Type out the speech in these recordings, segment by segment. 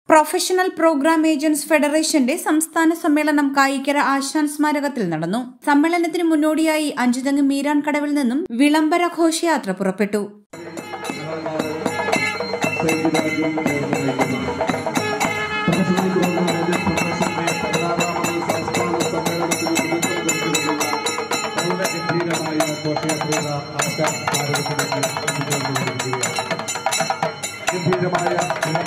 professional programme agents ഫെഡറേഷന്റെ സംസ്ഥാന സമ്മേളനം കായിക്കര ആശാൻ സ്മാരകത്തിൽ നടന്നു സമ്മേളനത്തിന് മുന്നോടിയായി അഞ്ചുതെങ്ങ് മീരാൻ കടവിൽ നിന്നും വിളംബര ഘോഷയാത്ര പുറപ്പെട്ടു ഗംഭീരമായ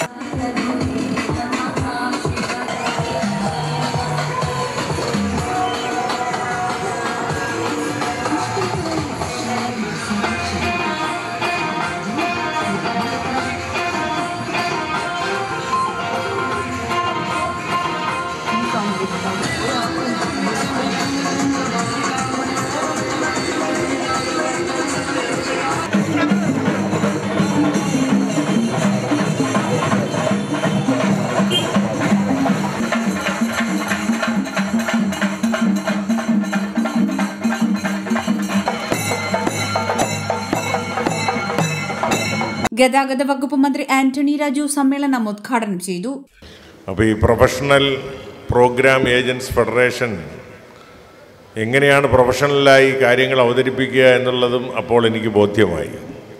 ഗതാഗത വകുപ്പ് മന്ത്രി ആന്റണി രാജു സമ്മേളനം ഉദ്ഘാടനം ചെയ്തു അപ്പോൾ ഈ പ്രൊഫഷണൽ പ്രോഗ്രാം ഏജൻസ് ഫെഡറേഷൻ എങ്ങനെയാണ് പ്രൊഫഷണലായി കാര്യങ്ങൾ അവതരിപ്പിക്കുക എന്നുള്ളതും അപ്പോൾ എനിക്ക് ബോധ്യമായി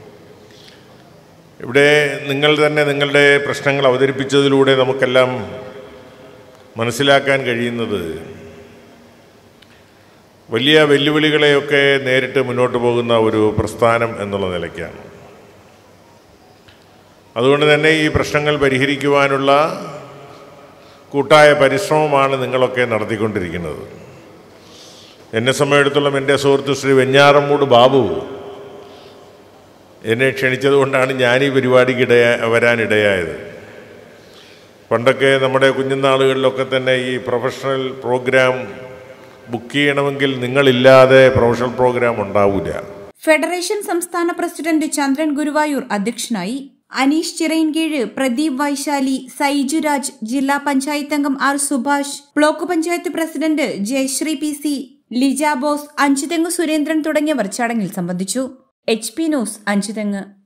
ഇവിടെ നിങ്ങൾ തന്നെ നിങ്ങളുടെ പ്രശ്നങ്ങൾ അവതരിപ്പിച്ചതിലൂടെ നമുക്കെല്ലാം മനസ്സിലാക്കാൻ കഴിയുന്നത് വലിയ വെല്ലുവിളികളെയൊക്കെ നേരിട്ട് മുന്നോട്ട് പോകുന്ന ഒരു പ്രസ്ഥാനം എന്നുള്ള നിലയ്ക്കാണ് അതുകൊണ്ട് തന്നെ ഈ പ്രശ്നങ്ങൾ പരിഹരിക്കുവാനുള്ള കൂട്ടായ പരിശ്രമമാണ് നിങ്ങളൊക്കെ നടത്തിക്കൊണ്ടിരിക്കുന്നത് എന്നെ സംബന്ധിച്ചിടത്തോളം എൻ്റെ സുഹൃത്ത് ശ്രീ വെഞ്ഞാറമ്മൂട് ബാബു എന്നെ ക്ഷണിച്ചതുകൊണ്ടാണ് ഞാൻ ഈ പരിപാടിക്ക് ഇടയാ വരാനിടയായത് പണ്ടൊക്കെ നമ്മുടെ കുഞ്ഞുനാളുകളിലൊക്കെ തന്നെ ഈ പ്രൊഫഷണൽ പ്രോഗ്രാം ബുക്ക് ചെയ്യണമെങ്കിൽ നിങ്ങളില്ലാതെ പ്രൊഫഷണൽ പ്രോഗ്രാം ഉണ്ടാവില്ല ഫെഡറേഷൻ സംസ്ഥാന പ്രസിഡന്റ് ചന്ദ്രൻ ഗുരുവായൂർ അധ്യക്ഷനായി അനീഷ് ചിറയിൻകീഴ് പ്രദീപ് വൈശാലി സൈജുരാജ് ജില്ലാ പഞ്ചായത്ത് അംഗം R Subhash block panchayat president Jayasree P C Lija Bose Anchuthengu Surendran തുടങ്ങിയവർ ചടങ്ങിൽ സംബന്ധിച്ചു എച്ച് പി ന്യൂസ് അഞ്ചുതെങ്ങ്